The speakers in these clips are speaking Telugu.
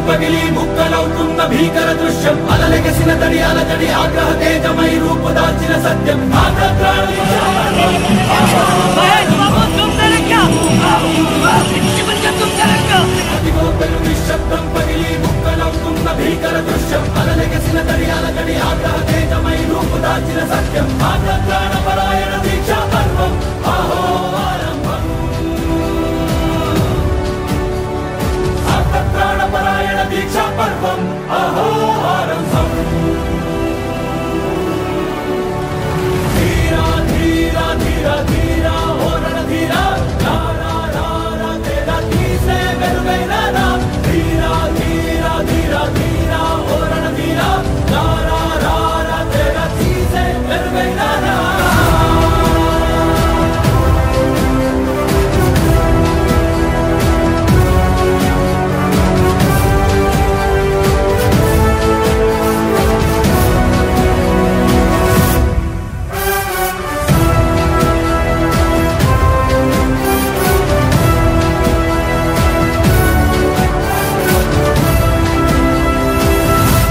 పగిలి ముక్కలవుతున్న భీకర దృశ్యం అలలెగసిన తడి అలజడి ఆగ్రహ తేజమై రూపు దాల్చిన సత్యం ఆగ్రహాన్ని అదిగో పెను నిశ్శబ్దం పగిలి ముక్కలవుతున్న భీకర దృశ్యం అలలెగసిన తడి అలజడి ఆగ్రహ తేజమై రూపు దాల్చిన సత్యం ఆగ్రహ పరాయణ దీక్ష పర్వం అహో ఆరంభం ప్రాణపరాయణ దీక్షా పర్వం అహో ఆరంభం ధీరా ధీరా ధీరా ధీరా ఓరణ ధీరా రా రా రా రా తేరా తీసే వెలుగైన రా ధీరా ధీరా ధీరా ధీరా ఓరణ ధీరా రా రా రా రా తేరా తీసే వెలుగైన రా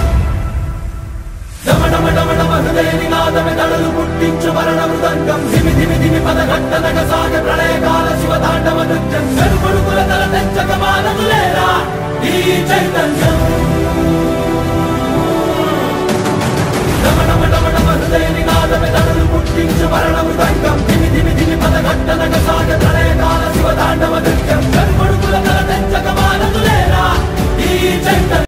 డమడమడమడమ హృదయ నినాదమే దడలు పుట్టించు మరణ మృదంగం ధిమి